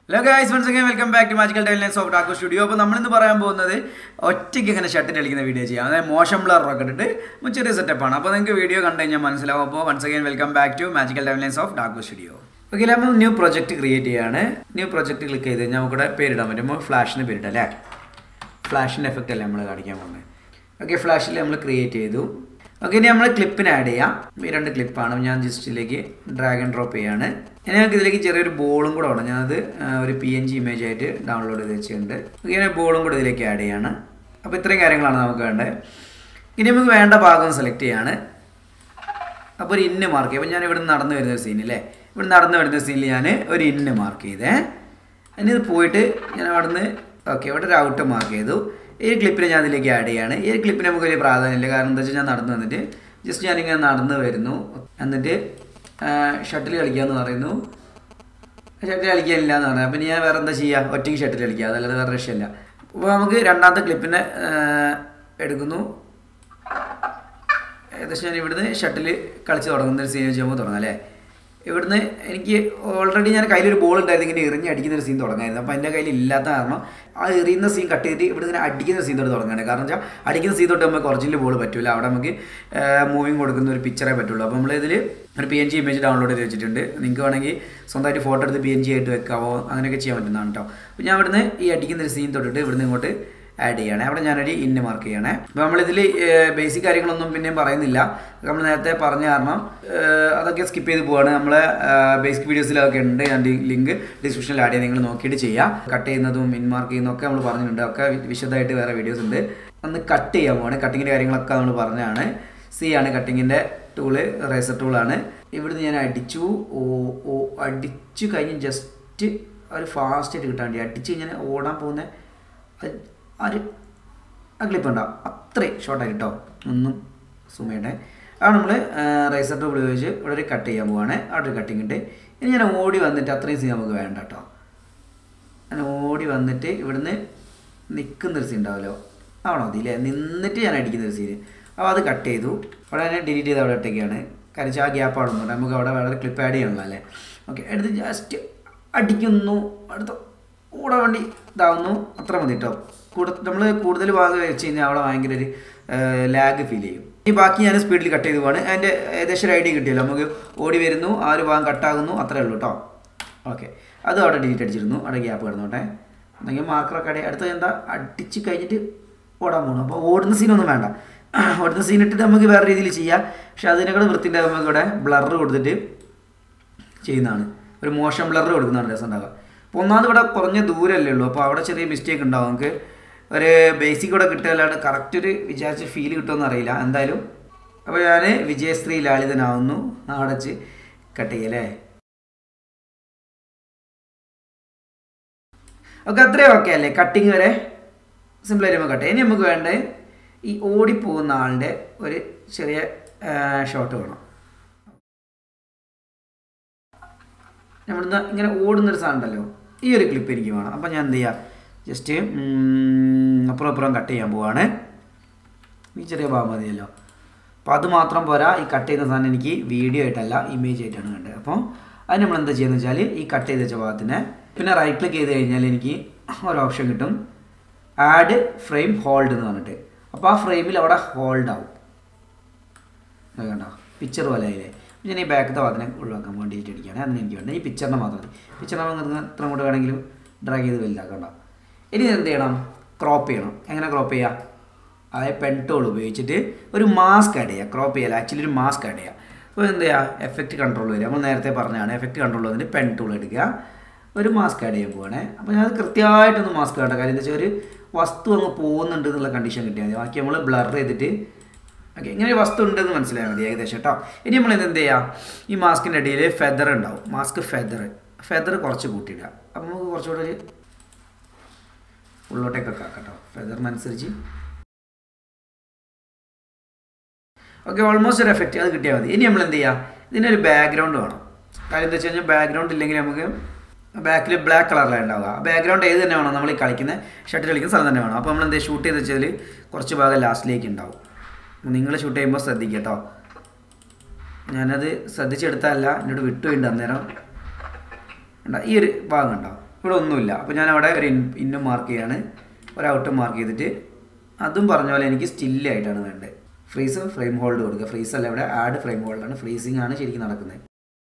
Hello guys once again welcome back to magical talents of taco studio അപ്പോൾ നമ്മളിന്ന് പറയാൻ പോകുന്നത് ഒറ്റയ്ക്ക് ഇങ്ങനെ ഷട്ടിൽ കളിക്കുന്ന വീഡിയോ ചെയ്യാം അതായത് മോശം ബ്ലറൊക്കെ ഇട്ടിട്ട് ചെറിയ സെറ്റപ്പാണ് അപ്പോൾ നിങ്ങൾക്ക് വീഡിയോ കണ്ടു കഴിഞ്ഞാൽ മനസ്സിലാവും അപ്പോൾ once again welcome back to magical talents of taco studio okay നമ്മൾ ന്യൂ പ്രൊജക്റ്റ് ക്രിയേറ്റ് ചെയ്യാണ് ന്യൂ പ്രൊജക്റ്റ് ക്ലിക്ക് ചെയ്ത് കഴിഞ്ഞാൽ നമുക്കിവിടെ പേരിടാൻ പറ്റും നമ്മൾ ഫ്ലാഷിന് പേരിട്ട അല്ലേ ഫ്ലാഷിൻ്റെ എഫക്റ്റ് അല്ലേ നമ്മൾ കാണിക്കാൻ പോകുന്നത് ഓക്കെ ഫ്ലാഷിൽ നമ്മൾ ക്രിയേറ്റ് ചെയ്തു ഓക്കെ ഇനി നമ്മൾ ക്ലിപ്പിന് ആഡ് ചെയ്യാം ഈ രണ്ട് ക്ലിപ്പാണ് ഞാൻ ജസ്റ്റ് ഇതിലേക്ക് ഡ്രാഗ് ആൻഡ് ഡ്രോപ്പ് ചെയ്യാണ് ഇനി ഞങ്ങൾക്ക് ഇതിലേക്ക് ചെറിയൊരു ബോളും കൂടെ വേണം ഞാനത് ആ, ഒരു പി എൻ ജി ഇമേജ് ആയിട്ട് ഡൗൺലോഡ് ചെയ്ത് വെച്ചിട്ടുണ്ട് ഓക്കെ ഇങ്ങനെ ബോളും കൂടെ ഇതിലേക്ക് ആഡ് ചെയ്യാണ് അപ്പോൾ ഇത്രയും കാര്യങ്ങളാണ് നമുക്ക് വേണ്ടത് ഇനി നമുക്ക് വേണ്ട ഭാഗം സെലക്ട് ചെയ്യാണ് അപ്പോൾ ഒരു ഇന്ന് മാർക്ക് ചെയ്യും അപ്പോൾ ഞാൻ ഇവിടെ നടന്നു വരുന്ന ഒരു സീൻ അല്ലേ ഇവിടെ നടന്നു വരുന്ന സീനിൽ ഞാൻ ഒരു ഇന്ന് മാർക്ക് ചെയ്തേ ഇനി ഇത് പോയിട്ട് ഞാൻ അവിടെ നിന്ന് ഓക്കെ ഇവിടെ ഒരു ഔട്ട് മാർക്ക് ചെയ്തു ഈ ക്ലിപ്പിനെ ഞാൻ അതിലേക്ക് ആഡ് ചെയ്യാണ് ഈ ക്ലിപ്പിന് നമുക്ക് വലിയ പ്രാധാന്യമില്ല കാരണം എന്താ വെച്ചാൽ ഞാൻ നടന്നു വന്നിട്ട് ജസ്റ്റ് ഞാനിങ്ങനെ നടന്നു വരുന്നു എന്നിട്ട് ഷട്ടിൽ കളിക്കാമെന്ന് പറയുന്നു ഷട്ടിൽ കളിക്കാനില്ല എന്ന് പറഞ്ഞു അപ്പം ഞാൻ വേറെ എന്താ ചെയ്യുക ഒറ്റയ്ക്ക് ഷട്ടിൽ കളിക്കുക അതല്ലാതെ വേറെ രക്ഷയില്ല അപ്പോൾ നമുക്ക് രണ്ടാമത്തെ ക്ലിപ്പിനെ എടുക്കുന്നു ഏകദേശം ഞാൻ ഇവിടുന്ന് ഷട്ടിൽ കളിച്ച് തുടങ്ങുന്ന ഒരു സീൻ വെച്ച് നമുക്ക് തുടങ്ങാം അല്ലേ ഇവിടുന്ന് എനിക്ക് ഓൾറെഡി ഞാൻ കയ്യിലൊരു ബോൾ ഉണ്ടായിരുന്നു ഇങ്ങനെ എറിഞ്ഞ് അടിക്കുന്ന ഒരു സീൻ തുടങ്ങായിരുന്നു അപ്പോൾ എൻ്റെ കയ്യിൽ ഇല്ലാത്ത കാരണം ആ എറിയുന്ന സീൻ കട്ട് ചെയ്തിട്ട് ഇവിടെ ഇങ്ങനെ അടിക്കുന്ന സീൻ തൊട്ട് തുടങ്ങുകയാണ് കാരണം വെച്ചാൽ അടിക്കുന്ന സീൻ തൊട്ട് നമുക്ക് ഒറിജിനൽ ബോൾ പറ്റില്ല അവിടെ നമുക്ക് മൂവിങ് കൊടുക്കുന്ന ഒരു പിക്ചറേ പറ്റുള്ളൂ അപ്പോൾ നമ്മളിതിൽ ഒരു P N G image download ചെയ്ത് വെച്ചിട്ടുണ്ട് നിങ്ങൾക്ക് വേണമെങ്കിൽ സ്വന്തമായിട്ട് ഫോട്ടോ എടുത്ത് പി എൻ ജി ആയിട്ട് വെക്കാവോ അങ്ങനെയൊക്കെ ചെയ്യാൻ പറ്റുന്നതാണ് കേട്ടോ അപ്പോൾ ഞാൻ ഇവിടുന്ന് ഈ അടിക്കുന്ന ഒരു സീൻ തൊട്ടിട്ട് ഇവിടുന്ന് ഇങ്ങോട്ട് ആഡ് ചെയ്യണേ അവിടെ ഞാനൊരു ഇന്ന് മാർക്ക് ചെയ്യണേ അപ്പോൾ നമ്മളിതിൽ ബേസിക് കാര്യങ്ങളൊന്നും പിന്നെയും പറയുന്നില്ല നമ്മൾ നേരത്തെ പറഞ്ഞ കാരണം ഏഹ്, അതൊക്കെ സ്കിപ്പ് ചെയ്ത് പോവാണ് നമ്മളെ ബേസിക് വീഡിയോസിലൊക്കെ ഉണ്ട് ഞാൻ ലിങ്ക് ഡിസ്ക്രിപ്ഷനിൽ ആഡ് ചെയ്ത് നിങ്ങൾ നോക്കിയിട്ട് ചെയ്യുക കട്ട് ചെയ്യുന്നതും ഇൻ മാർക്ക് ചെയ്യുന്നതൊക്കെ നമ്മൾ പറഞ്ഞിട്ടുണ്ട് ഒക്കെ വി- വിശദമായിട്ട് വേറെ വീഡിയോസ് ഉണ്ട് ഒന്ന് കട്ട് ചെയ്യാൻ പോവാണ് കട്ടിങ്ങിൻ്റെ കാര്യങ്ങളൊക്കെ നമ്മൾ പറഞ്ഞതാണ് സി ആണ് കട്ടിങ്ങിൻ്റെ ടൂള് റേസർ ടൂളാണ് ഇവിടുന്ന് ഞാൻ അടിച്ചു ഓ ഓ അടിച്ചു കഴിഞ്ഞ് ജസ്റ്റ് ഒരു ഫാസ്റ്റായിട്ട് കിട്ടാൻ വേണ്ടി അടിച്ച് കഴിഞ്ഞാൽ ഓടാൻ പോകുന്ന അത് ആ ഒരു ആ ക്ലിപ്പ് ഉണ്ടാവും അത്രയും ഷോർട്ടായി കേട്ടോ ഒന്നും സൂം ചെയ്യട്ടെ അത് നമ്മൾ റൈസർ ടൂൾ ഉപയോഗിച്ച് ഇവിടെ ഒരു കട്ട് ചെയ്യാൻ പോവാണ് അവിടെ ഒരു കട്ടിങ് ഉണ്ട് ഇനി ഞാൻ ഓടി വന്നിട്ട് അത്രയും സീൻ നമുക്ക് വേണ്ട കേട്ടോ ഞാൻ ഓടി വന്നിട്ട് ഇവിടുന്ന് നിൽക്കുന്നൊരു സീൻ ഉണ്ടാവുമല്ലോ ആണോ അതില്ലേ നിന്നിട്ട് ഞാൻ അടിക്കുന്ന ഒരു സീന് അപ്പോൾ അത് കട്ട് ചെയ്തു അവിടെ ഞാൻ ഡിലീറ്റ് ചെയ്ത് അവിടെ ഇട്ടൊക്കെയാണ് കാരണം വെച്ചാൽ ആ ഗ്യാപ്പ് അവിടെ ഒന്നുണ്ട് നമുക്ക് അവിടെ വളരെ ക്ലിപ്പ് ആഡ് ചെയ്യണമല്ലോ അല്ലേ ഓക്കെ എടുത്ത് ജസ്റ്റ് അടിക്കുന്നു അടുത്ത കൂടെ വണ്ടി ഇതാവുന്നു അത്ര മതി കേട്ടോ കൂടെ നമ്മൾ കൂടുതൽ ഭാഗം വെച്ച് കഴിഞ്ഞാൽ അവിടെ ഭയങ്കര ഒരു ലാഗ് ഫീൽ ചെയ്യും ഈ ബാക്കി ഞാൻ സ്പീഡിൽ കട്ട് ചെയ്ത് പോവാണ് അതിൻ്റെ ഏകദേശം ഒരു ഐഡിയ കിട്ടിയല്ലോ നമുക്ക് ഓടി വരുന്നു ആ ഒരു ഭാഗം കട്ടാകുന്നു അത്രേ ഉള്ളൂ കേട്ടോ ഓക്കെ അത് അവിടെ ഡിലീറ്റ് അടിച്ചിരുന്നു അവിടെ ഗ്യാപ്പ് കിടന്നോട്ടെ എന്തെങ്കിൽ മാർക്കറൊക്കെ അടി അടുത്ത എന്താ അടിച്ച് കഴിഞ്ഞിട്ട് ഓടാൻ പോകണം അപ്പോൾ ഓടുന്ന സീനൊന്നും വേണ്ട ഓടുന്ന സീൻ ഇട്ടിട്ട് നമുക്ക് വേറെ രീതിയിൽ ചെയ്യാം പക്ഷെ അതിനേക്കാൾ വൃത്തിൻ്റെ നമുക്ക് ഇവിടെ ബ്ലർ കൊടുത്തിട്ട് ചെയ്യുന്നതാണ് ഒരു മോശം ബ്ലർ കൊടുക്കുന്നതാണ് രസം ഉണ്ടാവുക അപ്പോൾ ഒന്നാമത് ഇവിടെ കുറഞ്ഞ ദൂരമല്ലേ ഉള്ളൂ അപ്പോൾ അവിടെ ചെറിയ മിസ്റ്റേക്ക് ഉണ്ടാവും നമുക്ക് ഒരു ബേസിക് ഇവിടെ കിട്ടുകയല്ലാണ്ട് കറക്റ്റ് ഒരു വിചാരിച്ച ഫീൽ കിട്ടുമെന്ന് അറിയില്ല എന്തായാലും അപ്പോൾ ഞാൻ വിജയശ്രീ ലാളിതനാവുന്നു അവിടെ വെച്ച് കട്ട് ചെയ്യല്ലേ ഓക്കെ അത്രയും ഓക്കെ അല്ലേ കട്ടിങ് വരെ സിമ്പിളായിട്ട് നമുക്ക് കട്ട് ചെയ്യാം ഇനി നമുക്ക് വേണ്ടത് ഈ ഓടിപ്പോകുന്ന ആളുടെ ഒരു ചെറിയ ഷോട്ട് വേണം നമ്മളിന്ന് ഇങ്ങനെ ഓടുന്നൊരു സാധനം ഉണ്ടല്ലോ ഈ ഒരു ക്ലിപ്പ് എനിക്ക് വേണം അപ്പം ഞാൻ എന്ത് ചെയ്യാം ജസ്റ്റ് അപ്പുറം അപ്പുറം കട്ട് ചെയ്യാൻ പോവാണ് ഈ ചെറിയ ഭാഗം മതിയല്ലോ അപ്പോൾ അത് മാത്രം പോരാ ഈ കട്ട് ചെയ്യുന്ന സാധനം എനിക്ക് വീഡിയോ ആയിട്ടല്ല ഇമേജ് ആയിട്ടാണ് കണ്ടത് അപ്പോൾ അത് നമ്മൾ എന്താ ചെയ്യുന്നത് വെച്ചാൽ ഈ കട്ട് ചെയ്ത് വെച്ച ഭാഗത്തിന് പിന്നെ റൈറ്റ് ക്ലിക്ക് ചെയ്ത് കഴിഞ്ഞാൽ എനിക്ക് ഒരു ഓപ്ഷൻ കിട്ടും ആഡ് ഫ്രെയിം ഹോൾഡ് എന്ന് പറഞ്ഞിട്ട് അപ്പോൾ ആ ഫ്രെയിമിൽ അവിടെ ഹോൾഡ് ആവും അത് കണ്ടോ പിക്ചർ പോലെ ആയില്ലേ ഞാൻ ഈ ബാക്കത്തെ ഭാഗത്തിനെ ഒഴിവാക്കാൻ വേണ്ടി ഡിലീറ്റ് അടിക്കുകയാണ് അതിന് എനിക്ക് വേണ്ട ഈ പിക്ചറിനെ മാത്രം മതി പിക്ചറിനെ നമുക്ക് എത്ര കൂടെ വേണമെങ്കിലും ഡ്രാഗ് ചെയ്ത് വലുതാക്കണ്ട ഇനി ഇത് എന്ത് ചെയ്യണം ക്രോപ്പ് ചെയ്യണം എങ്ങനെ ക്രോപ്പ് ചെയ്യുക അതായത് പെൻ ടൂൾ ഉപയോഗിച്ചിട്ട് ഒരു മാസ്ക് ആഡ് ചെയ്യുക ക്രോപ്പ് ചെയ്യല ആക്ച്വലി ഒരു മാസ്ക് ആഡ് ചെയ്യുക അപ്പോൾ എന്ത് ചെയ്യുക എഫക്റ്റ് കൺട്രോൾ വരിക നമ്മൾ നേരത്തെ പറഞ്ഞതാണ് എഫക്റ്റ് കൺട്രോൾ വന്നിട്ട് പെൻ ടൂൾ എടുക്കുക ഒരു മാസ്ക് ആഡ് ചെയ്യാൻ പോവാണേ അപ്പോൾ ഞാൻ കൃത്യമായിട്ടൊന്ന് മാസ്ക് ആട്ടെ കാര്യം എന്താ വെച്ചാൽ ഒരു വസ്തു അങ്ങ് പോകുന്നുണ്ട് എന്നുള്ള കണ്ടീഷൻ കിട്ടിയാൽ മതി ബാക്കി നമ്മൾ ബ്ലർ ചെയ്തിട്ട് ഓക്കെ ഇങ്ങനെ ഒരു വസ്തു ഉണ്ടെന്ന് മനസ്സിലായാൽ മതി ഏകദേശം കേട്ടോ ഇനി നമ്മൾ ഇത് എന്ത് ചെയ്യുക ഈ മാസ്കിൻ്റെ അടിയിൽ ഫെദർ ഉണ്ടാവും മാസ്ക് ഫെദർ ഫെദർ കുറച്ച് കൂട്ടിയിടുക അപ്പോൾ നമുക്ക് കുറച്ചുകൂടെ ഒരു ഉള്ളോട്ടേക്കൊക്കെ ആക്കാം കേട്ടോ ഫെദറിനനുസരിച്ച് ഓക്കെ ഓൾമോസ്റ്റ് ഒരു എഫക്റ്റ് അത് കിട്ടിയാൽ മതി ഇനി നമ്മൾ എന്ത് ചെയ്യുക ഇതിനൊരു ബാക്ക്ഗ്രൗണ്ട് വേണം കാര്യം എന്താ വെച്ച് കഴിഞ്ഞാൽ ബാക്ക്ഗ്രൗണ്ട് ഇല്ലെങ്കിൽ നമുക്ക് ബാക്കിൽ ബ്ലാക്ക് കളറിലാണ് ഉണ്ടാവുക ബാക്ക്ഗ്രൗണ്ട് ഏത് തന്നെ വേണം നമ്മൾ ഈ കളിക്കുന്ന ഷട്ടിൽ കളിക്കുന്ന സ്ഥലം തന്നെ വേണം അപ്പോൾ നമ്മൾ എന്ത് ഷൂട്ട് ചെയ്ത് വെച്ചാൽ കുറച്ച് ഭാഗം ലാസ്റ്റിലേക്ക് ഉണ്ടാവും നിങ്ങൾ ഷൂട്ട് ചെയ്യുമ്പോൾ ശ്രദ്ധിക്കുക കേട്ടോ ഞാനത് ശ്രദ്ധിച്ചെടുത്തല്ല എന്നോട് വിട്ടുപോയിട്ടുണ്ട് അന്നേരം കണ്ടോ ഈ ഒരു ഭാഗം കണ്ടോ ഇവിടെ ഒന്നുമില്ല അപ്പോൾ ഞാൻ അവിടെ ഒരു ഇൻ ഇന്നും മാർക്ക് ചെയ്യാണ് ഒരു ഔട്ടും മാർക്ക് ചെയ്തിട്ട് അതും പറഞ്ഞ പോലെ എനിക്ക് സ്റ്റില്ലായിട്ടാണ് വേണ്ടത് ഫ്രീസ് ഫ്രെയിം ഹോൾഡ് കൊടുക്കുക ഫ്രീസ് അല്ല ഇവിടെ ആഡ് ഫ്രെയിം ഹോൾഡാണ് ഫ്രീസിങ് ആണ് ശരിക്കും നടക്കുന്നത്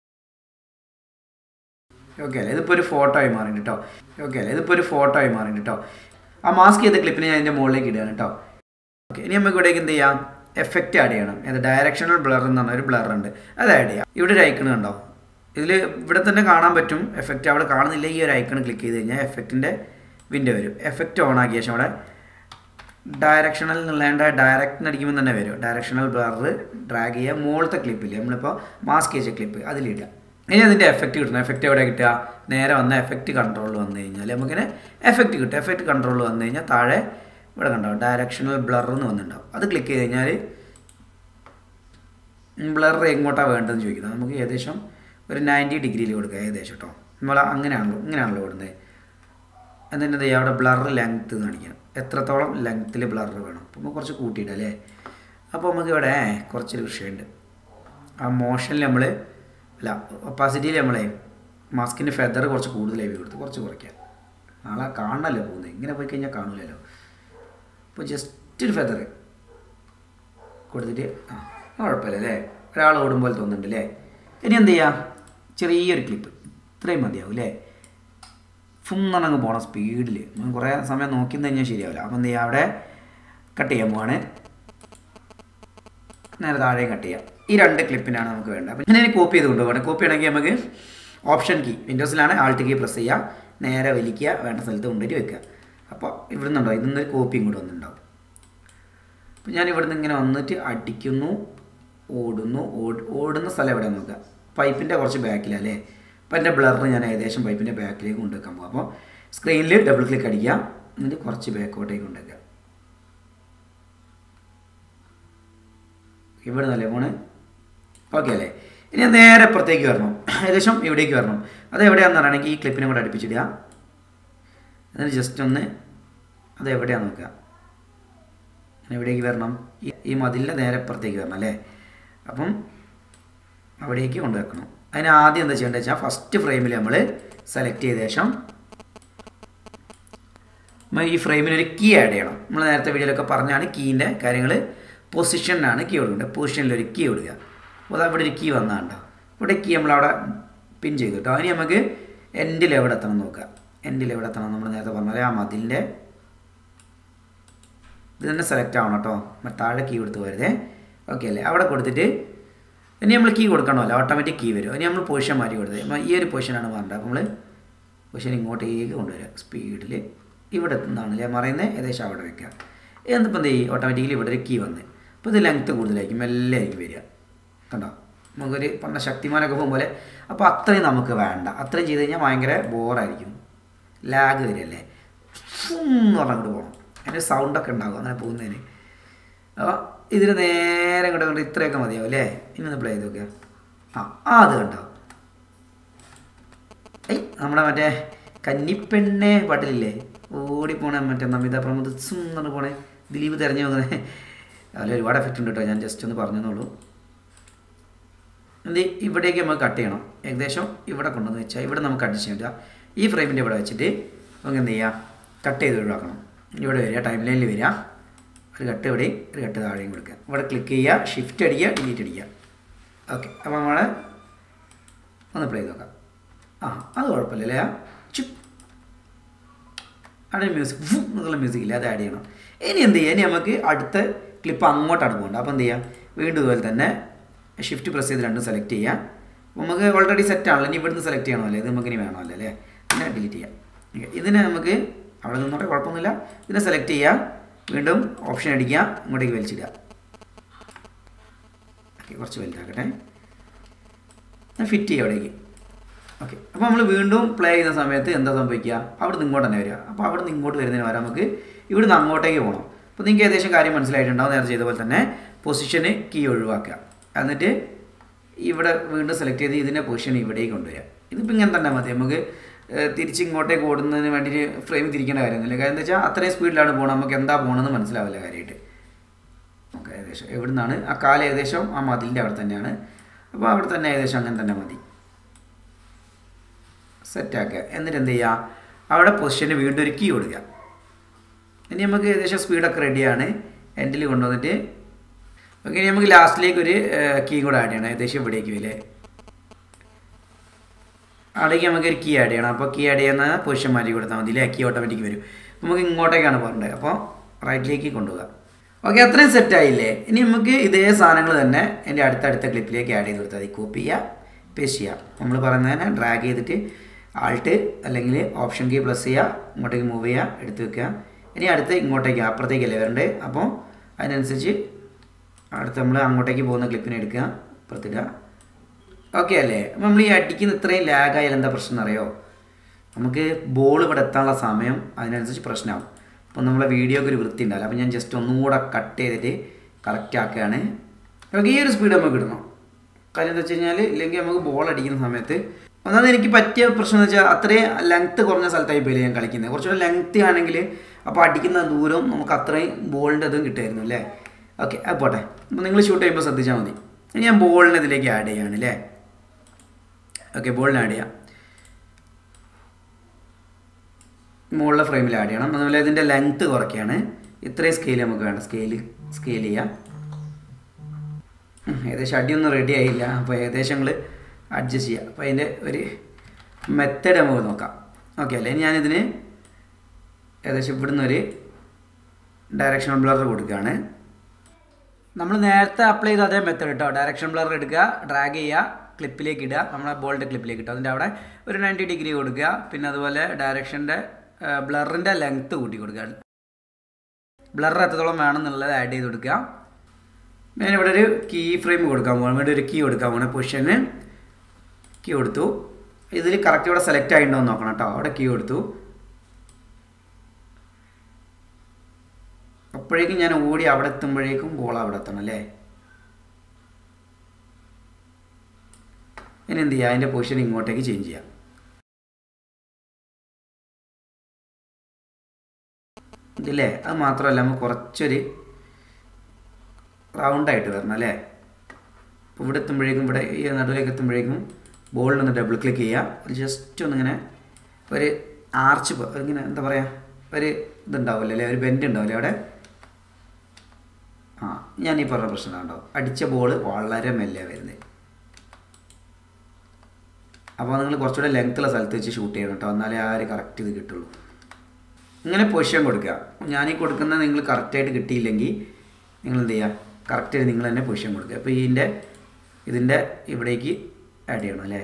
ഓക്കെ അല്ലേ ഇതിപ്പോൾ ഒരു ഫോട്ടോ ആയി മാറിയിട്ട് കേട്ടോ ഓക്കെ അല്ലേ ഇതിപ്പോൾ ഒരു ഫോട്ടോ ആയി മാറിയിട്ട് കേട്ടോ ആ മാസ്ക് ചെയ്ത ക്ലിപ്പിനെ ഞാൻ അതിൻ്റെ മുകളിലേക്ക് ഇടുകയാണ് കേട്ടോ ഓക്കെ ഇനി നമുക്ക് ഇവിടേക്ക് എന്ത് ചെയ്യാം എഫക്റ്റ് ആഡ് ചെയ്യണം അത് ഡയറക്ഷണൽ ബ്ലർ എന്ന് പറഞ്ഞ ഒരു ബ്ലർ ഉണ്ട് അത് ആഡ് ചെയ്യാം ഇവിടെ ഒരു ഐക്കൺ കണ്ടോ ഇതിൽ ഇവിടെ തന്നെ കാണാൻ പറ്റും എഫക്റ്റ് അവിടെ കാണുന്നില്ല ഈ ഒരു ഐക്കൺ ക്ലിക്ക് ചെയ്ത് കഴിഞ്ഞാൽ എഫക്റ്റിൻ്റെ വിൻഡോ വരും എഫക്റ്റ് ഓൺ ആക്കിയ ശേഷം അവിടെ ഡയറക്ഷണൽ എന്നുള്ളതിൻ്റെ ഡയറക്റ്റ് അടിക്കുമ്പോൾ തന്നെ വരും ഡയറക്ഷണൽ ബ്ലർ ഡ്രാഗ് ചെയ്യുക മുകളിലത്തെ ക്ലിപ്പില്ലേ നമ്മളിപ്പോൾ മാസ്ക് ചെയ്ത ക്ലിപ്പ് അതിലിടുക ഇനി അതിൻ്റെ എഫക്റ്റ് കിട്ടണം എഫക്റ്റ് എവിടെ കിട്ടുക നേരെ വന്ന എഫക്റ്റ് കൺട്രോൾ വന്നു കഴിഞ്ഞാൽ നമുക്കിങ്ങനെ എഫക്റ്റ് കിട്ടും എഫക്റ്റ് കൺട്രോൾ വന്നു കഴിഞ്ഞാൽ താഴെ ഇവിടെ കണ്ടാവും ഡയറക്ഷണൽ ബ്ലർ എന്ന് വന്നിട്ടുണ്ടാവും അത് ക്ലിക്ക് ചെയ്ത് കഴിഞ്ഞാൽ ബ്ലർ എങ്ങോട്ടാണ് വേണ്ടതെന്ന് ചോദിക്കുന്നത് നമുക്ക് ഏകദേശം ഒരു നയൻറ്റി ഡിഗ്രിയിൽ കൊടുക്കുക ഏകദേശം കേട്ടോ നമ്മൾ അങ്ങനെയാണല്ലോ ഇങ്ങനെയാണല്ലോ കൊടുക്കുന്നത് എന്നിട്ട് എന്ത് ചെയ്യുക അവിടെ ബ്ലർ ലെങ്ത്ത് കാണിക്കാം എത്രത്തോളം ലെങ്ത്തിൽ ബ്ലർ വേണം അപ്പോൾ നമുക്ക് കുറച്ച് കൂട്ടിയിടാം അല്ലേ അപ്പോൾ നമുക്ക് ഇവിടെ കുറച്ചൊരു വിഷയമുണ്ട് ആ മോഷനിൽ നമ്മൾ അല്ല ഒപ്പാസിറ്റിയിൽ നമ്മളെ മാസ്കിൻ്റെ ഫെദർ കുറച്ച് കൂടുതലായി കൊടുത്ത് കുറച്ച് കുറയ്ക്കാം നാളെ കാണണമല്ലോ പോകുന്നത് ഇങ്ങനെ പോയി കഴിഞ്ഞാൽ കാണില്ലല്ലോ അപ്പോൾ ജസ്റ്റ് ഒരു ഫെദർ കൊടുത്തിട്ട് ആ കുഴപ്പമില്ല അല്ലേ ഒരാൾ ഓടുമ്പോൾ തോന്നുന്നുണ്ട് അല്ലേ ഇനി എന്ത് ചെയ്യാം ചെറിയൊരു ക്ലിപ്പ് ഇത്രയും മതിയാവും അല്ലേ ഫുന്നങ്ങ് പോകണം സ്പീഡിൽ കുറേ സമയം നോക്കി കഴിഞ്ഞാൽ ശരിയാവില്ല അപ്പം എന്ത് ചെയ്യുക അവിടെ കട്ട് ചെയ്യാൻ പോവാണ് നേരെ താഴെ കട്ട് ചെയ്യാം ഈ രണ്ട് ക്ലിപ്പിനാണ് നമുക്ക് വേണ്ടത് അപ്പം ഞാൻ കോപ്പി ചെയ്ത് കൊണ്ടുപോകണം കോപ്പി ചെയ്യണമെങ്കിൽ നമുക്ക് ഓപ്ഷൻ കീ വിൻഡോസിലാണ് ആൾട്ട് കീ പ്രസ് ചെയ്യുക നേരെ വലിക്കുക വേണ്ട സ്ഥലത്ത് കൊണ്ടുപോയിട്ട് വെക്കുക അപ്പോൾ ഇവിടുന്ന് ഉണ്ടാവും ഇതിന്നൊരു കോപ്പി ഇങ്ങോട്ട് വന്നിട്ടുണ്ടാവും അപ്പം ഞാൻ ഇവിടുന്ന് ഇങ്ങനെ വന്നിട്ട് അടിക്കുന്നു ഓടുന്നു ഓട് ഓടുന്ന സ്ഥലം എവിടെ നോക്കുക പൈപ്പിൻ്റെ കുറച്ച് ബാക്കിലല്ലേ അപ്പോൾ എൻ്റെ ബ്ലറിന് ഞാൻ ഏകദേശം പൈപ്പിൻ്റെ ബാക്കിലേക്ക് കൊണ്ടുവെക്കാൻ പോകും അപ്പോൾ സ്ക്രീനിൽ ഡബിൾ ക്ലിക്ക് അടിക്കുക എന്നിട്ട് കുറച്ച് ബാക്കോട്ടേക്ക് കൊണ്ടുവയ്ക്കുക ഇവിടെ നിന്നല്ലേ പോണ് ഓക്കെ അല്ലേ ഇനി നേരെ പുറത്തേക്ക് വരണം ഏകദേശം ഇവിടേക്ക് വരണം അത് എവിടെയാണെന്ന് പറയുകയാണെങ്കിൽ ഈ ക്ലിപ്പിനെ കൂടെ അടുപ്പിച്ചിടുക എന്നിട്ട് ജസ്റ്റ് ഒന്ന് അത് എവിടെയാണെന്ന് നോക്കുക എവിടേക്ക് വരണം ഈ ഈ മതിലിൻ്റെ നേരെ പുറത്തേക്ക് വരണം അല്ലേ അപ്പം അവിടേക്ക് കൊണ്ടുവെക്കണം അതിന് ആദ്യം എന്താ ചെയ്യേണ്ടത് വെച്ചാൽ ഫസ്റ്റ് ഫ്രെയിമിൽ നമ്മൾ സെലക്ട് ചെയ്ത ശേഷം നമ്മൾ ഈ ഫ്രെയിമിൽ ഒരു കീ ആഡ് ചെയ്യണം നമ്മൾ നേരത്തെ വീഡിയോയിലൊക്കെ പറഞ്ഞാണ് കീൻ്റെ കാര്യങ്ങൾ പൊസിഷനിലാണ് കീ കൊടുക്കേണ്ടത് പൊസിഷനിൽ ഒരു കീ കൊടുക്കുക അപ്പോൾ അവിടെ ഒരു കീ വന്നാണ്ടോ ഇവിടെ കീ നമ്മളവിടെ പിൻ ചെയ്തു കേട്ടോ അതിന് നമുക്ക് എൻഡിൽ എവിടെ എത്തണം നോക്കുക എൻഡിൽ എവിടെ എത്തണം നമ്മൾ നേരത്തെ പറഞ്ഞാൽ ആ മതിലിൻ്റെ ഇത് തന്നെ സെലക്ട് ആവണം കേട്ടോ താഴെ കീ കൊടുത്ത് പോരുതേ ഓക്കെ അല്ലേ അവിടെ കൊടുത്തിട്ട് ഇനി നമ്മൾ കീ കൊടുക്കണമല്ലോ ഓട്ടോമാറ്റിക് കീ വരും ഇനി നമ്മൾ പൊസിഷൻ മാറ്റി കൊടുത്തത് ഈ ഒരു പൊസിഷനാണ് പറഞ്ഞത് അപ്പോൾ നമ്മൾ പൊസിഷൻ ഇങ്ങോട്ടേക്ക് കൊണ്ടുവരിക സ്പീഡിൽ ഇവിടെ എത്തുന്നതാണ് അല്ലേ മറയുന്നത് ഏകദേശം അവിടെ വെക്കുക എന്നിപ്പോൾ എന്ത് ചെയ്യും ഓട്ടോമാറ്റിക്കലി ഇവിടെ ഒരു കീ വന്ന് അപ്പോൾ ഇത് ലെങ്ത്ത് കൂടുതലായിരിക്കും മെല്ലെ ആയിരിക്കും വരിക കണ്ടോ നമുക്കൊരു പറഞ്ഞ ശക്തിമാനൊക്കെ പോകുമ്പോൾ അപ്പോൾ അത്രയും നമുക്ക് വേണ്ട അത്രയും ചെയ്ത് കഴിഞ്ഞാൽ ഭയങ്കര ബോറായിരിക്കും ലാഗ് വരികയല്ലേ എന്ന് പറഞ്ഞങ്ങോട്ട് പോകണം അതിൻ്റെ സൗണ്ടൊക്കെ ഉണ്ടാകും അങ്ങനെ പോകുന്നതിന് അപ്പോൾ ഇതിന് നേരെ ഇങ്ങോട്ട് കൊണ്ട് ഇത്രയൊക്കെ മതിയാവും അല്ലേ ഇനി ഒന്ന് പ്ലേ ചെയ്ത് നോക്കുക ആ ആ അത് കണ്ടോ ഐ നമ്മുടെ മറ്റേ കന്നിപ്പെണ്ണെ പാട്ടിലില്ലേ ഓടിപ്പോണേ മറ്റേ നമിത പ്രമോദ് സുന്ദർ പോണേ ദിലീപ് തിരഞ്ഞു പോകുന്നത് അതിൽ ഒരുപാട് എഫക്റ്റ് ഉണ്ട് കേട്ടോ ഞാൻ ജസ്റ്റ് ഒന്ന് പറഞ്ഞെന്നുള്ളൂ എന്ത് ഇവിടേക്ക് നമുക്ക് കട്ട് ചെയ്യണം ഏകദേശം ഇവിടെ കൊണ്ടുവന്ന് വെച്ചാൽ ഇവിടെ നമുക്ക് അഡ്ജസ്റ്റ് ചെയ്യാൻ പറ്റുക ഈ ഫ്രെയിമിൻ്റെ ഇവിടെ വെച്ചിട്ട് നമുക്ക് എന്ത് ചെയ്യുക കട്ട് ചെയ്ത് ഒഴിവാക്കണം ഇവിടെ വരിക ടൈം ലൈനിൽ വരിക ഒരു കട്ട് ഇവിടെയും ഒരു കട്ട് താഴെയും കൊടുക്കുക ഇവിടെ ക്ലിക്ക് ചെയ്യുക ഷിഫ്റ്റ് അടിക്കുക ഡിലീറ്റ് അടിക്കുക ഓക്കെ അപ്പോൾ നമ്മൾ ഒന്ന് പ്ലേ ചെയ്ത് നോക്കാം ആ അത് കുഴപ്പമില്ല അല്ലേ ചു അവിടെ മ്യൂസിക് ഫു എന്നുള്ള മ്യൂസിക് ഇല്ല അത് ആഡ് ചെയ്യണം ഇനി എന്ത് ചെയ്യുക ഇനി നമുക്ക് അടുത്ത ക്ലിപ്പ് അങ്ങോട്ടാണ് പോകേണ്ടത് അപ്പോൾ എന്ത് ചെയ്യുക വീണ്ടും ഇതുപോലെ തന്നെ ഷിഫ്റ്റ് പ്രസ് ചെയ്ത് രണ്ടും സെലക്ട് ചെയ്യുക അപ്പോൾ നമുക്ക് ഓൾറെഡി സെറ്റ് ആണല്ലോ ഇനി ഇവിടുന്ന് സെലക്ട് ചെയ്യണമല്ലേ ഇത് നമുക്ക് ഇനി വേണമല്ലോ അല്ലേ പിന്നെ ഡിലീറ്റ് ചെയ്യാം Okay. ഇതിനെ നമുക്ക് അവിടെ നിന്നോട്ടെ കുഴപ്പമൊന്നുമില്ല ഇതിനെ സെലക്ട് ചെയ്യുക വീണ്ടും ഓപ്ഷൻ അടിക്കുക ഇങ്ങോട്ടേക്ക് വലിച്ചിടുക ഓക്കെ കുറച്ച് വലുതാക്കട്ടെ ഫിറ്റ് ചെയ്യുക അവിടേക്ക് ഓക്കെ അപ്പോൾ നമ്മൾ വീണ്ടും പ്ലേ ചെയ്യുന്ന സമയത്ത് എന്താ സംഭവിക്കുക അവിടെ നിന്ന് ഇങ്ങോട്ട് തന്നെ വരിക അപ്പോൾ അവിടെ നിന്ന് ഇങ്ങോട്ട് വരുന്നതിന് വരാൻ നമുക്ക് ഇവിടുന്ന് അങ്ങോട്ടേക്ക് പോകണം അപ്പോൾ നിങ്ങൾക്ക് ഏകദേശം കാര്യം മനസ്സിലായിട്ടുണ്ടാവും നേരത്തെ ചെയ്ത പോലെ തന്നെ പൊസിഷന് കീ ഒഴിവാക്കുക എന്നിട്ട് ഇവിടെ വീണ്ടും സെലക്ട് ചെയ്ത് ഇതിൻ്റെ പൊസിഷൻ ഇവിടേക്ക് കൊണ്ടുവരിക ഇതിപ്പോൾ ഇങ്ങനെ തന്നെ മതി നമുക്ക് ഏഹ്, തിരിച്ച് ഇങ്ങോട്ടേക്ക് ഓടുന്നതിന് വേണ്ടിയിട്ട് ഫ്രെയിം തിരിക്കേണ്ട കാര്യമൊന്നുമില്ല കാര്യം എന്താ വെച്ചാൽ അത്രയും സ്പീഡിലാണ് പോകണം നമുക്ക് എന്താ പോകണമെന്ന് മനസ്സിലാവില്ല കാര്യമായിട്ട് നമുക്ക് ഏകദേശം എവിടെ നിന്നാണ് ആ കാലം ഏകദേശം ആ മതിലിൻ്റെ അവിടെ തന്നെയാണ് അപ്പോൾ അവിടെ തന്നെ ഏകദേശം അങ്ങനെ തന്നെ മതി സെറ്റാക്കുക എന്നിട്ട് എന്ത് ചെയ്യുക അവിടെ പൊസിഷന് വീണ്ടും ഒരു കീ കൊടുക്കുക ഇനി നമുക്ക് ഏകദേശം സ്പീഡൊക്കെ റെഡിയാണ് എൻഡിൽ കൊണ്ടുവന്നിട്ട് ഓക്കെ ഇനി നമുക്ക് ലാസ്റ്റിലേക്ക് ഒരു കീ കൂടെ ആഡ് ചെയ്യണം ഏകദേശം ഇവിടേക്ക് വരെ അവിടേക്ക് നമുക്ക് ഒരു കീ ആഡ് ചെയ്യണം അപ്പോൾ കീ ആഡ് ചെയ്യുന്ന പൊസിഷൻ മാറ്റി കൊടുത്താൽ മതി അല്ലേ കീ ഓട്ടോമാറ്റിക് വരും നമുക്ക് ഇങ്ങോട്ടേക്കാണ് പോകേണ്ടത് അപ്പോൾ റൈറ്റിലേക്ക് കൊണ്ടുപോകുക ഓക്കെ അത്രയും സെറ്റ് ആയില്ലേ ഇനി നമുക്ക് ഇതേ സാധനങ്ങൾ തന്നെ എൻ്റെ അടുത്തടുത്ത ക്ലിപ്പിലേക്ക് ആഡ് ചെയ്ത് കൊടുത്താൽ മതി കോപ്പി ചെയ്യുക പേസ്റ്റ് ചെയ്യുക നമ്മൾ പറയുന്നതിനെ ഡ്രാഗ് ചെയ്തിട്ട് ആൾട്ട് അല്ലെങ്കിൽ ഓപ്ഷൻ കീ പ്രസ് ചെയ്യുക ഇങ്ങോട്ടേക്ക് മൂവ് ചെയ്യുക എടുത്ത് വെക്കുക ഇനി അടുത്ത് ഇങ്ങോട്ടേക്ക് അപ്പുറത്തേക്കല്ലേ വരണ്ടേ അപ്പോൾ അതിനനുസരിച്ച് അടുത്ത് നമ്മൾ അങ്ങോട്ടേക്ക് പോകുന്ന ക്ലിപ്പിനെ എടുക്കുക അപ്പുറത്തിടുക ഓക്കെ അല്ലേ അപ്പം നമ്മൾ ഈ അടിക്കുന്ന ഇത്രയും ലാഗായാലും എന്താ പ്രശ്നം അറിയോ നമുക്ക് ബോൾ ഇവിടെ എത്താനുള്ള സമയം അതിനനുസരിച്ച് പ്രശ്നമാവും അപ്പം നമ്മളെ വീഡിയോക്ക് ഒരു വൃത്തി ഉണ്ടാവില്ല അപ്പം ഞാൻ ജസ്റ്റ് ഒന്നുകൂടെ കട്ട് ചെയ്തിട്ട് കറക്റ്റ് ആക്കുകയാണ് ഓക്കെ ഈ ഒരു സ്പീഡ് നമുക്ക് ഇടണം കാര്യം എന്താ വെച്ച് കഴിഞ്ഞാൽ ഇല്ലെങ്കിൽ നമുക്ക് ബോൾ അടിക്കുന്ന സമയത്ത് ഒന്നാമത് എനിക്ക് പറ്റിയ പ്രശ്നം എന്ന് വെച്ചാൽ അത്രയും ലെങ്ത്ത് കുറഞ്ഞ സ്ഥലത്തായി പോയില്ല ഞാൻ കളിക്കുന്നത് കുറച്ചുകൂടെ ലെങ്ത്ത് ആണെങ്കിൽ അപ്പോൾ അടിക്കുന്ന ദൂരം നമുക്ക് അത്രയും ബോളിൻ്റെ ഇതും കിട്ടുമായിരുന്നു അല്ലേ ഓക്കെ അത് പോട്ടെ അപ്പോൾ നിങ്ങൾ ഷൂട്ട് ചെയ്യുമ്പോൾ ശ്രദ്ധിച്ചാൽ മതി ഇനി ഞാൻ ബോളിനെ ഇതിലേക്ക് ആഡ് ചെയ്യുകയാണ് അല്ലേ ഓക്കെ ബോളിനെ ആഡ് ചെയ്യാം മുകളിലെ ഫ്രെയിമിൽ ആഡ് ചെയ്യണം അതുപോലെ ഇതിൻ്റെ ലെങ്ത്ത് കുറയ്ക്കുകയാണ് ഇത്രയും സ്കെയിൽ നമുക്ക് വേണ്ട സ്കെയിൽ സ്കെയിൽ ചെയ്യാം ഉം, ഏകദേശം അടിയൊന്നും റെഡി ആയില്ല അപ്പോൾ ഏകദേശം നിങ്ങൾ അഡ്ജസ്റ്റ് ചെയ്യുക അപ്പോൾ അതിൻ്റെ ഒരു മെത്തേഡ് നമുക്ക് നോക്കാം ഓക്കെ അല്ലേ ഞാനിതിന് ഏകദേശം ഇവിടുന്ന് ഒരു ഡയറക്ഷണൽ ബ്ലർ കൊടുക്കുകയാണ് നമ്മൾ നേരത്തെ അപ്ലൈ ചെയ്ത അതേ മെത്തേഡ് കേട്ടോ ഡയറക്ഷൻ ബ്ലർ എടുക്കുക ഡ്രാഗ് ചെയ്യുക ക്ലിപ്പിലേക്ക് ഇടുക നമ്മളെ ബോളിൻ്റെ ക്ലിപ്പിലേക്ക് ഇട്ടുക അതിൻ്റെ അവിടെ ഒരു നയൻറ്റി ഡിഗ്രി കൊടുക്കുക പിന്നെ അതുപോലെ ഡയറക്ഷൻ്റെ ബ്ലറിൻ്റെ ലെങ്ത്ത് കൂട്ടി കൊടുക്കുക ബ്ലർ എത്രത്തോളം വേണമെന്നുള്ളത് ആഡ് ചെയ്ത് കൊടുക്കുക ഞാൻ ഇവിടെ ഒരു കീ ഫ്രെയിം കൊടുക്കാൻ പോകണം ഇവിടെ ഒരു കീ കൊടുക്കാൻ പോകണം പൊസിഷന് കീ കൊടുത്തു ഇതിൽ കറക്റ്റ് ഇവിടെ സെലക്ട് ആയിട്ടുണ്ടോ എന്ന് നോക്കണം കേട്ടോ അവിടെ കീ കൊടുത്തു അപ്പോഴേക്കും ഞാൻ ഓടി അവിടെ എത്തുമ്പോഴേക്കും ബോൾ അവിടെ എത്തണം അല്ലേ ഇനി എന്ത് ചെയ്യുക അതിൻ്റെ പൊസിഷൻ ഇങ്ങോട്ടേക്ക് ചേഞ്ച് ചെയ്യാം ഇതില്ലേ അത് മാത്രമല്ല നമുക്ക് കുറച്ചൊരു റൗണ്ടായിട്ട് വരണം അല്ലേ അപ്പോൾ ഇവിടെ എത്തുമ്പോഴേക്കും ഇവിടെ ഈ നടുവിലേക്ക് എത്തുമ്പോഴേക്കും ബോളിലൊന്ന് ഡബിൾ ക്ലിക്ക് ചെയ്യുക ജസ്റ്റ് ഒന്നിങ്ങനെ ഒരു ആർച്ച് ഇങ്ങനെ എന്താ പറയുക ഒരു ഇതുണ്ടാവില്ല അല്ലേ ഒരു ബെൻഡ് ഉണ്ടാവില്ലേ അവിടെ ആ ഞാൻ ഈ പറഞ്ഞ പ്രശ്നം കണ്ടോ അടിച്ച ബോൾ വളരെ മെല്ലെ വരുന്നത് അപ്പോൾ നിങ്ങൾ കുറച്ചുകൂടെ ലെങ്ത്തുള്ള സ്ഥലത്ത് വെച്ച് ഷൂട്ട് ചെയ്യണം കേട്ടോ എന്നാലേ ആ ഒരു കറക്റ്റ് ഇത് കിട്ടുള്ളൂ ഇങ്ങനെ പൊസിഷൻ കൊടുക്കുക ഞാൻ ഈ കൊടുക്കുന്ന നിങ്ങൾ കറക്റ്റായിട്ട് കിട്ടിയില്ലെങ്കിൽ നിങ്ങൾ എന്ത് ചെയ്യുക കറക്റ്റായിട്ട് നിങ്ങൾ തന്നെ പൊസിഷൻ കൊടുക്കുക അപ്പോൾ ഇതിൻ്റെ ഇതിൻ്റെ ഇവിടേക്ക് ആഡ് ചെയ്യണം അല്ലേ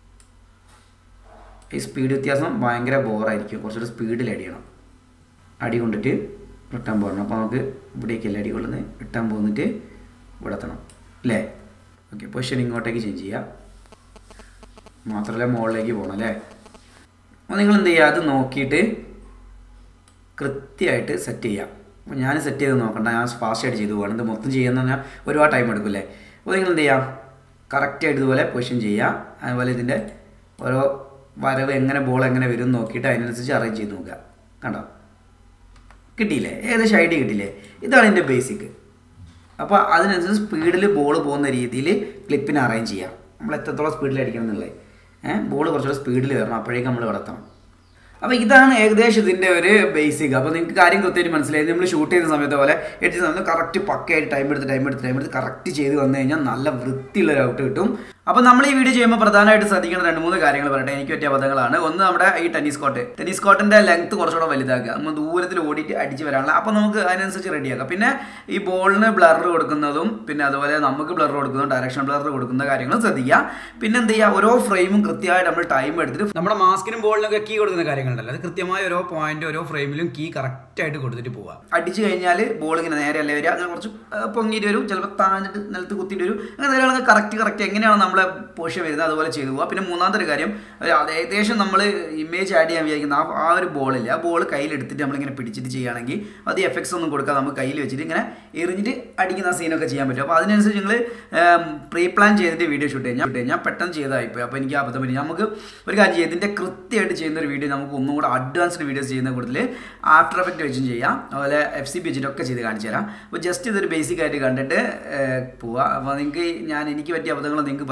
ഈ സ്പീഡ് വ്യത്യാസം ഭയങ്കര ബോറായിരിക്കും കുറച്ചുകൂടി സ്പീഡിൽ ആഡ് ചെയ്യണം അടി കൊണ്ടിട്ട് റിട്ടേൺ പോകണം അപ്പോൾ നമുക്ക് ഇവിടേക്കല്ലേ അടി കൊള്ളുന്നത് റിട്ടേൺ പോന്നിട്ട് ഇവിടെ എത്തണം അല്ലേ ഓക്കെ പൊസിഷൻ ഇങ്ങോട്ടേക്ക് ചേഞ്ച് ചെയ്യുക മാത്രമല്ല മുകളിലേക്ക് പോകണം അല്ലേ അപ്പോൾ നിങ്ങൾ എന്ത് ചെയ്യുക അത് നോക്കിയിട്ട് കൃത്യമായിട്ട് സെറ്റ് ചെയ്യാം അപ്പോൾ ഞാൻ സെറ്റ് ചെയ്ത് നോക്കണ്ട ഞാൻ ഫാസ്റ്റായിട്ട് ചെയ്തു പോകണം ഇത് മൊത്തം ചെയ്യുന്ന പറഞ്ഞാൽ ഒരുപാട് ടൈം എടുക്കില്ലേ അപ്പോൾ നിങ്ങൾ എന്ത് ചെയ്യാം കറക്റ്റായിട്ട് ഇതുപോലെ പൊസിഷൻ ചെയ്യുക അതുപോലെ ഇതിൻ്റെ ഓരോ വരവ് എങ്ങനെ ബോൾ എങ്ങനെ വരും എന്ന് നോക്കിയിട്ട് അതിനനുസരിച്ച് അറേഞ്ച് ചെയ്ത് നോക്കുക കണ്ടോ കിട്ടിയില്ലേ ഏകദേശം ഐഡിയ കിട്ടിയില്ലേ ഇതാണ് എൻ്റെ ബേസിക് അപ്പോൾ അതിനനുസരിച്ച് സ്പീഡിൽ ബോൾ പോകുന്ന രീതിയിൽ ക്ലിപ്പിനെ അറേഞ്ച് ചെയ്യാം നമ്മൾ എത്രത്തോളം സ്പീഡിൽ അടിക്കണം എന്നുള്ളത് ഏഹ് ബോൾ കുറച്ചുകൂടെ സ്പീഡിൽ വരണം അപ്പോഴേക്കും നമ്മൾ കിടത്തണം അപ്പോൾ ഇതാണ് ഏകദേശം ഇതിൻ്റെ ഒരു ബേസിക് അപ്പോൾ നിങ്ങൾക്ക് കാര്യം കൃത്യമായിട്ട് മനസ്സിലായി നമ്മൾ ഷൂട്ട് ചെയ്യുന്ന സമയത്ത് പോലെ എഡിറ്റ് സമയത്ത് കറക്റ്റ് പക്കയായിട്ട് ടൈം എടുത്ത് ടൈം എടുത്ത് ടൈം എടുത്ത് കറക്റ്റ് ചെയ്ത് വന്നു കഴിഞ്ഞാൽ നല്ല വൃത്തിയുള്ള ഒരു ഔട്ട് കിട്ടും അപ്പോൾ നമ്മൾ ഈ വീഡിയോ ചെയ്യുമ്പോൾ പ്രധാനമായിട്ട് ശ്രദ്ധിക്കേണ്ട രണ്ട് മൂന്ന് കാര്യങ്ങൾ പറയട്ടെ എനിക്ക് പറ്റിയ പദങ്ങളാണ് ഒന്ന് നമ്മുടെ ഈ ടെന്നീസ് കോട്ട് ടെന്നീസ് കോട്ടിൻ്റെ ലെങ്ത് കുറച്ചുകൂടെ വലുതാക്കുക നമ്മൾ ദൂരത്തിൽ ഓടിയിട്ട് അടിച്ച് വരാനുള്ള അപ്പോൾ നമുക്ക് അതിനനുസരിച്ച് റെഡിയാക്കാം പിന്നെ ഈ ബോളിന് ബ്ലർ കൊടുക്കുന്നതും പിന്നെ അതുപോലെ നമുക്ക് ബ്ലർ കൊടുക്കുന്നതും ഡയറക്ഷൻ ബ്ലർ കൊടുക്കുന്ന കാര്യങ്ങൾ ശ്രദ്ധിക്കുക പിന്നെ എന്ത് ചെയ്യുക ഓരോ ഫ്രെയിമും കൃത്യമായിട്ട് നമ്മൾ ടൈം എടുത്തിട്ട് നമ്മുടെ മാസ്കിനും ബോളിനൊക്കെ കീ കൊടുക്കുന്ന കാര്യങ്ങളുണ്ടല്ലോ അത് കൃത്യമായ ഓരോ പോയിന്റ് ഓരോ ഫ്രെയിമിലും കീ കറക്റ്റ് ആയിട്ട് കൊടുത്തിട്ട് പോവുക അടിച്ചു കഴിഞ്ഞാൽ ബോൾ ഇങ്ങനെ നേരെ അല്ലേ വരിക അങ്ങനെ കുറച്ച് ആ, പൊങ്ങിയിട്ട് വരും ചിലപ്പോൾ താഴ്ന്നിട്ട് നിലത്ത് കുത്തിയിട്ട് വരും അങ്ങനെ നേരെ കറക്റ്റ് കറക്റ്റ് എങ്ങനെയാണ് നമ്മളെ പോഷൻ വരുന്നത് അതുപോലെ ചെയ്തു പോവുക പിന്നെ മൂന്നാമത്തെ ഒരു കാര്യം ഒരു അത് ഏകദേശം നമ്മൾ ഇമേജ് ആഡ് ചെയ്യാൻ വിചാരിക്കുന്ന ആ ആ ഒരു ബോളില്ല ആ ബോൾ കയ്യിലെടുത്തിട്ട് നമ്മളിങ്ങനെ പിടിച്ചിട്ട് ചെയ്യുകയാണെങ്കിൽ അത് എഫക്ട്സ് ഒന്നും കൊടുക്കാതെ നമുക്ക് കയ്യിൽ വെച്ചിട്ട് ഇങ്ങനെ എറിഞ്ഞിട്ട് അടിക്കുന്ന സീനൊക്കെ ചെയ്യാൻ പറ്റും അപ്പോൾ അതിനനുസരിച്ച് നിങ്ങൾ പ്രീ പ്ലാൻ ചെയ്തിട്ട് വീഡിയോ ഷൂട്ട് ചെയ്യാം ഷൂട്ട് ഞാൻ പെട്ടെന്ന് ചെയ്തതായിപ്പോയി അപ്പോൾ എനിക്ക് അബദ്ധം പറ്റി നമുക്ക് ഒരു കാര്യം ചെയ്യാം ഇതിൻ്റെ കൃത്യമായിട്ട് ചെയ്യുന്ന ഒരു വീഡിയോ നമുക്ക് ഒന്നും കൂടെ അഡ്വാൻസ്ഡ് വീഡിയോസ് ചെയ്യുന്ന കൂടുതൽ ആഫ്റ്റർ എഫക്റ്റ് വെച്ചും ചെയ്യാം അതുപോലെ എഫ് സി പി വെച്ചിട്ടൊക്കെ ചെയ്ത് കാണിച്ചു തരാം അപ്പോൾ ജസ്റ്റ് ഇതൊരു ബേസിക് ആയിട്ട് കണ്ടിട്ട് ഏഹ്, പോവുക അപ്പോൾ നിങ്ങൾക്ക് ഞാൻ എനിക്ക് പറ്റിയ അബദ്ധങ്ങൾ നിങ്ങൾക്ക് പറ്റ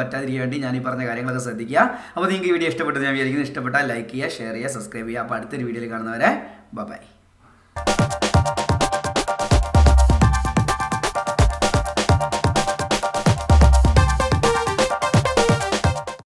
പറ്റാതിരിക്കാൻ വേണ്ടി ഞാൻ ഈ പറഞ്ഞ കാര്യങ്ങളൊക്കെ ശ്രദ്ധിക്കുക അപ്പോൾ നിങ്ങൾക്ക് ഈ വീഡിയോ ഇഷ്ടപ്പെട്ടത് ഞാൻ വിചാരിക്കുന്നു ഇഷ്ടപ്പെട്ടാൽ ലൈക്ക് ചെയ്യുക ഷെയർ ചെയ്യുക സബ്സ്ക്രൈബ് ചെയ്യുക അപ്പോൾ അടുത്തൊരു വീഡിയോയിൽ കാണുന്നവരെ ബൈ